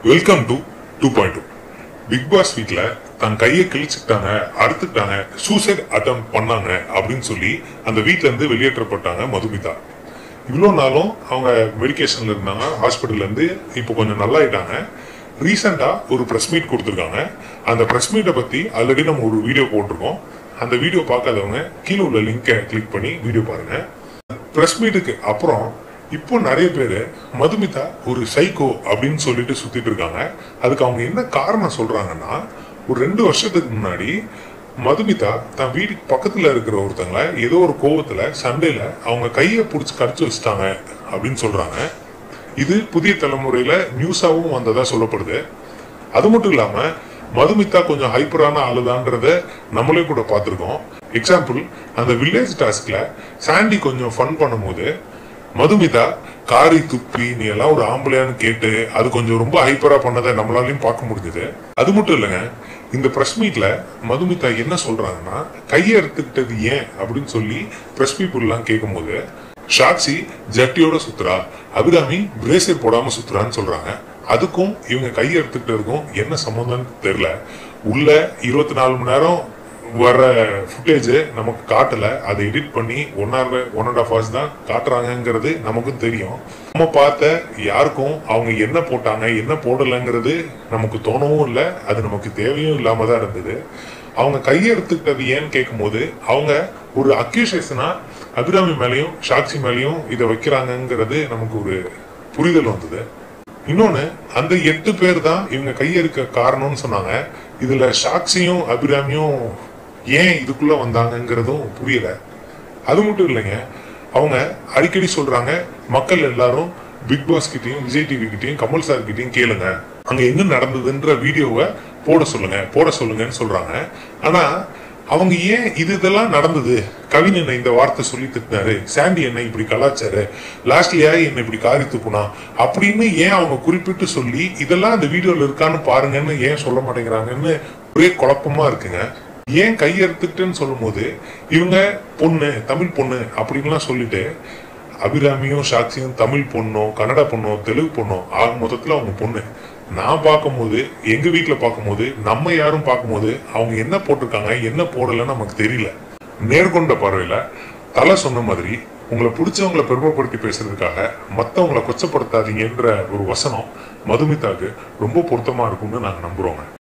welcome to two point two Bigg Boss வீட்டில் தன் கையை கிழிச்சுக்கிட்டாங்க அறுத்துக்கிட்டாங்க சூசைட் அட்டம் பண்ணாங்க அப்படின்னு சொல்லி அந்த வீட்ல இருந்து வெளியேற்றப்பட்டாங்க மதுமிதா இவ்வளோ நாளும் அவங்க மெடிக்கேஷன்ல இருந்தாங்க ஹாஸ்பிட்டல்ல இருந்து இப்போ கொஞ்சம் நல்லாயிட்டாங்க ரீசெண்டாக ஒரு ப்ரெஸ் மீட் கொடுத்துருக்காங்க அந்த ப்ரெஸ் மீட்டை பற்றி ஆல்ரெடி நம்ம ஒரு வீடியோ போட்டிருக்கோம் அந்த வீடியோ பார்க்காதவங்க கீழே உள்ள லிங்கை கிளிக் பண்ணி வீடியோ பாருங்க ப்ரெஸ் மீட்டுக்கு அப்புறம் இப்போ நிறைய பேர் மதுமிதா ஒரு சைக்கோ அப்படின்னு சொல்லிட்டு சுத்திட்டு இருக்காங்க அதுக்கு அவங்க என்ன காரணம் சொல்றாங்கன்னா ஒரு ரெண்டு வருஷத்துக்கு முன்னாடி மதுமிதா தன் வீட்டுக்கு பக்கத்துல இருக்கிற ஒருத்தங்கள ஏதோ ஒரு கோவத்துல சண்டையில அவங்க கையை பிடிச்சி கடிச்சு வச்சுட்டாங்க அப்படின்னு சொல்றாங்க இது புதிய தலைமுறையில நியூஸாவும் வந்ததா சொல்லப்படுது அது மட்டும் இல்லாம மதுமிதா கொஞ்சம் ஹைப்பரான ஆளுதான்றத நம்மளே கூட பார்த்துருக்கோம் எக்ஸாம்பிள் அந்த வில்லேஜ் டாஸ்க்ல சாண்டி கொஞ்சம் ஃபன் பண்ணும்போது மதுமிதா காரி துப்பி நீ எல்லாம் ஒரு ஆம்பளையான்னு கேட்டு அது கொஞ்சம் ரொம்ப ஹைப்பரா பண்ணதை நம்மளாலையும் பார்க்க முடிஞ்சது அது மட்டும் இல்லைங்க இந்த பிரஸ் மீட்ல மதுமிதா என்ன சொல்றாங்கன்னா கையை எடுத்துக்கிட்டது ஏன் அப்படின்னு சொல்லி பிரஸ் பீப்புள் எல்லாம் கேட்கும்போது சாக்ஷி ஜட்டியோட சுத்துறா அபிராமி பிரேசர் போடாம சுத்துறான்னு சொல்றாங்க அதுக்கும் இவங்க கையை எடுத்துக்கிட்டதுக்கும் என்ன சம்மந்தம்னு தெரியல உள்ள இருபத்தி நாலு மணி நேரம் வர ஃபுட்டேஜ் நமக்கு காட்டல அதை எடிட் பண்ணி one hour one and half hours தான் காட்டுறாங்கங்கிறது நமக்கும் தெரியும் நம்ம பார்த்த யாருக்கும் அவங்க என்ன போட்டாங்க என்ன போடலைங்கிறது நமக்கு தோணவும் இல்லை அது நமக்கு தேவையும் இல்லாம தான் இருந்தது அவங்க கையெடுத்துக்கிட்டது ஏன்னு கேட்கும்போது அவங்க ஒரு அக்யூசேஷனா அபிராமி மேலேயும் சாக்ஷி மேலேயும் இதை வைக்கிறாங்கங்கிறது நமக்கு ஒரு புரிதல் வந்தது இன்னொன்னு அந்த எட்டு பேர் தான் இவங்க கையெடுக்க காரணம்னு சொன்னாங்க இதுல சாக்சியும் அபிராமியும் ஏன் இதுக்குள்ள வந்தாங்கங்கிறதும் புரியல அது மட்டும் இல்லைங்க அவங்க அடிக்கடி சொல்றாங்க மக்கள் எல்லாரும் பிக் பாஸ் கிட்டயும் விஜய் டிவி கிட்டயும் கமல் சார் கிட்டயும் கேளுங்க அங்க என்ன நடந்ததுன்ற வீடியோவை போட சொல்லுங்க போட சொல்லுங்கன்னு சொல்றாங்க ஆனா அவங்க ஏன் இது இதெல்லாம் நடந்தது கவின் என்ன இந்த வார்த்தை சொல்லி திட்டினாரு சாண்டி என்ன இப்படி கலாச்சாரு லாஸ்ட்லயா என்ன இப்படி காரி துப்புனா அப்படின்னு ஏன் அவங்க குறிப்பிட்டு சொல்லி இதெல்லாம் அந்த வீடியோல இருக்கான்னு பாருங்கன்னு ஏன் சொல்ல மாட்டேங்கிறாங்கன்னு ஒரே குழப்பமா இருக்குங்க ஏன் கையெடுத்துக்கிட்டுன்னு சொல்லும்போது இவங்க பொண்ணு தமிழ் பொண்ணு அப்படின்லாம் சொல்லிட்டு அபிராமியும் சாக்சியும் தமிழ் பொண்ணோ கன்னட பொண்ணோ தெலுங்கு பொண்ணோ ஆக மொத்தத்துல அவங்க பொண்ணு நான் பார்க்கும்போது எங்க வீட்டுல பார்க்கும்போது நம்ம யாரும் பார்க்கும்போது அவங்க என்ன போட்டிருக்காங்க என்ன போடலைன்னு நமக்கு தெரியல நேர்கொண்ட பார்வையில தலை சொன்ன மாதிரி உங்களை பிடிச்சவங்களை பெருமைப்படுத்தி பேசுறதுக்காக மத்தவங்களை கொச்சப்படுத்தாதீங்கன்ற ஒரு வசனம் மதுமிதாக்கு ரொம்ப பொருத்தமா இருக்கும்னு நாங்க நம்புறோங்க